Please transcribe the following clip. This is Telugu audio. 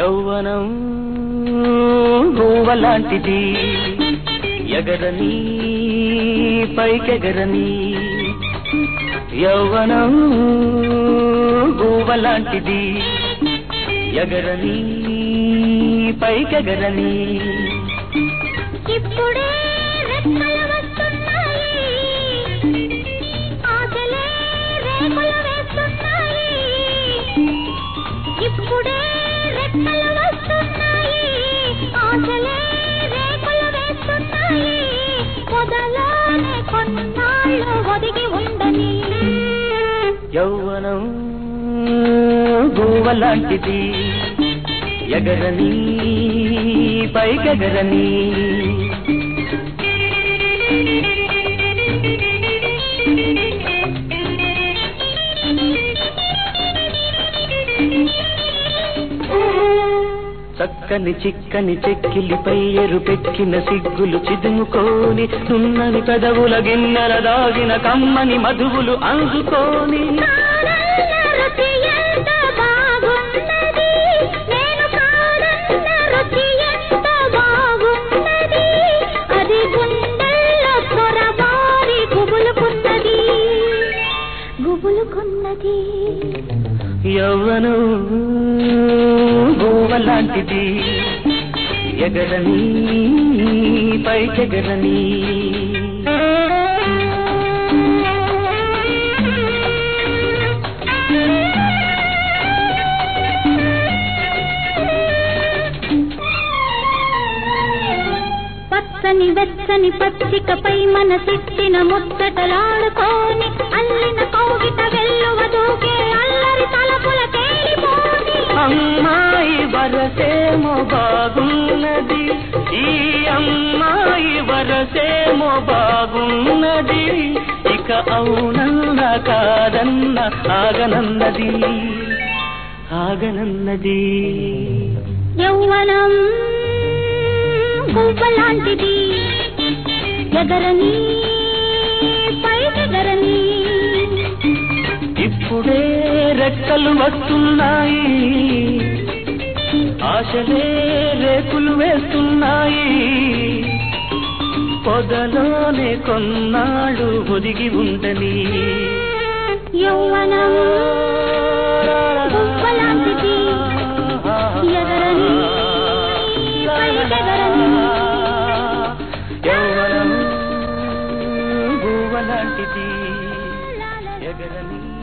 యౌవనం గోవలాంటిది ఎగరని పైకెగరని యౌవనం గోవలాంటిది ఎగరని పైకెగరని ఇప్పుడే రెక్కలు వస్తున్నాయి ఆశలే రేకులు వేస్తున్నాయి ఇప్పుడే రెక్కలు వస్తున్నాయి ఆశలే రేకులు వేస్తున్నాయి పొదలోనే కొన్నాళ్ళు ఒదిగి ఉండని యౌవనం గోవలాంటిది ఎగరని పైకెగరని చక్కని చిక్కని చెక్కిలిపై ఎరుపెక్కిన సిగ్గులు చిదుముకోని నున్నని పెదవుల గిన్నెల దాగిన కమ్మని మధువులు అందుకోని కాదన్న రుచి ఎంత బాగున్నది నేను కాదన్న రుచి ఎంత బాగున్నది అది గుండెల్లో పొరబారి గుబులుకున్నది గుబులుకున్నది యవ్వను గోవలాంటిది ఎగరని పైకెగరని పచ్చని వెచ్చని పచ్చికపై మన సిట్టిన ముచ్చటలాడుకోని అల్లిన కౌగిట వెల్లువ దూకే అల్లరి తలపుల తేలిపోని అమ్మాయి వరసేమో బాగున్నది ఈ అమ్మాయి వరసేమో బాగున్నది ఇక అవునన్న కాదన్న ఆగనన్నది ఆగనన్నది యౌవనం గువ్వలాంటిది ఎగరని పైకెగరని ఇప్పుడే రెక్కలు వస్తున్నాయి ఆశలే రేకులు వేస్తున్నాయి పొదలోనే కొన్నాళ్ళు ఒదిగి ఉండని యౌవనం గువ్వలాంటిది ఎగరని పైకెగరని యౌవనం గువ్వలాంటిది ఎగరని